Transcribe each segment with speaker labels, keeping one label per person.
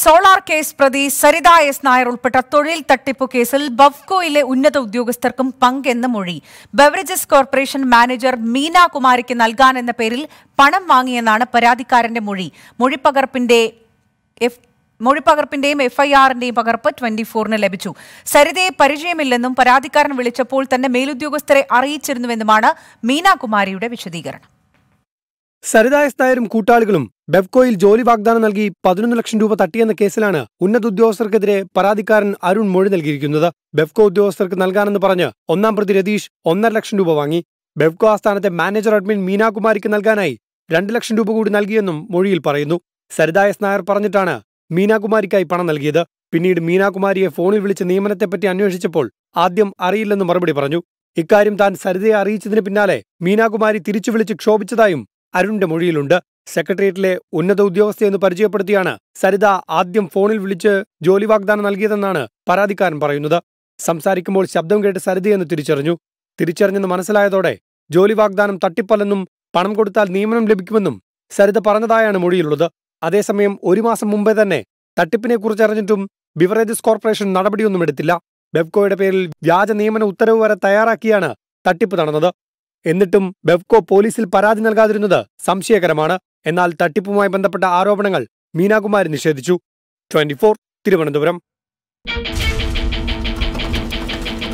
Speaker 1: solar case പ്രതി Saritha S Nair ഉൾപ്പെട്ട തൊഴിൽ തട്ടിപ്പു കേസിൽ ബവ്കോയിലെ ഉന്നത ഉദ്യോഗസ്ഥർക്കും പങ്കെന്ന മൊഴി ബeverages കോർപ്പറേഷൻ മാനേജർ മീന കുമാരിക്ക് നൽകാനെന്ന പേരിൽ പണം വാങ്ങിയെന്നാണ് പരാതിക്കാരന്റെ മൊഴി മൊഴിപ്പകർപ്പിന്റെ എഫ് മൊഴിപ്പകർപ്പിന്റെയും എഫ്ഐആറിന്റെയും പകർപ്പ് ട്വന്റി ഫോറിന് ലഭിച്ചു സരിതയെ പരിചയമില്ലെന്നും പരാതിക്കാരൻ വിളിച്ചപ്പോൾ തന്നെ മേലുദ്യോഗസ്ഥരെ അറിയിച്ചിരുന്നുവെന്നുമാണ് മീനാകുമാരിയുടെ വിശദീകരണം
Speaker 2: സരിത എസ് നായരും കൂട്ടാളികളും ബെവ്കോയിൽ ജോലി വാഗ്ദാനം നൽകി പതിനൊന്ന് ലക്ഷം രൂപ തട്ടിയെന്ന കേസിലാണ് ഉന്നത ഉദ്യോഗസ്ഥർക്കെതിരെ പരാതിക്കാരൻ അരുൺ മൊഴി നൽകിയിരിക്കുന്നത് ബെവ്കോ ഉദ്യോഗസ്ഥർക്ക് നൽകാനെന്ന് പറഞ്ഞ് ഒന്നാം പ്രതി രതീഷ് ഒന്നര ലക്ഷം രൂപ വാങ്ങി ബെവ്കോ ആസ്ഥാനത്തെ മാനേജർ അഡ്മിൻ മീനാകുമാരിക്ക് നൽകാനായി രണ്ട് ലക്ഷം രൂപ കൂടി നൽകിയെന്നും മൊഴിയിൽ പറയുന്നു സരിത എസ് നായർ പറഞ്ഞിട്ടാണ് മീനാകുമാരിക്കായി പണം നൽകിയത് പിന്നീട് മീനാകുമാരിയെ ഫോണിൽ വിളിച്ച് നിയമനത്തെപ്പറ്റി അന്വേഷിച്ചപ്പോൾ ആദ്യം അറിയില്ലെന്ന് മറുപടി പറഞ്ഞു ഇക്കാര്യം താൻ സരിതയെ അറിയിച്ചതിന് പിന്നാലെ മീനാകുമാരി തിരിച്ചു വിളിച്ച് ക്ഷോഭിച്ചതായും അരുണിന്റെ മൊഴിയിലുണ്ട് സെക്രട്ടേറിയറ്റിലെ ഉന്നത ഉദ്യോഗസ്ഥയെന്ന് പരിചയപ്പെടുത്തിയാണ് സരിത ആദ്യം ഫോണിൽ വിളിച്ച് ജോലി വാഗ്ദാനം നൽകിയതെന്നാണ് പരാതിക്കാരൻ പറയുന്നത് സംസാരിക്കുമ്പോൾ ശബ്ദം കേട്ട് സരിതയെന്ന് തിരിച്ചറിഞ്ഞു തിരിച്ചറിഞ്ഞെന്ന് മനസ്സിലായതോടെ ജോലി വാഗ്ദാനം തട്ടിപ്പല്ലെന്നും പണം കൊടുത്താൽ നിയമനം ലഭിക്കുമെന്നും സരിത പറഞ്ഞതായാണ് മൊഴിയിലുള്ളത് അതേസമയം ഒരു മാസം മുമ്പേ തന്നെ തട്ടിപ്പിനെക്കുറിച്ച് അറിഞ്ഞിട്ടും ബിവറേജസ് കോർപ്പറേഷൻ നടപടിയൊന്നും എടുത്തില്ല ബെവ്കോയുടെ പേരിൽ വ്യാജ നിയമന ഉത്തരവ് വരെ തയ്യാറാക്കിയാണ് തട്ടിപ്പ് നടന്നത് എന്നിട്ടും ബെവ്കോ പോലീസിൽ പരാതി നൽകാതിരുന്നത് സംശയകരമാണ് എന്നാൽ തട്ടിപ്പുമായി ബന്ധപ്പെട്ട ആരോപണങ്ങൾ മീനാകുമാരി നിഷേധിച്ചു ട്വന്റി തിരുവനന്തപുരം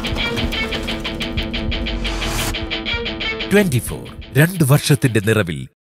Speaker 3: ട്വന്റി ഫോർ രണ്ട് വർഷത്തിന്റെ നിറവിൽ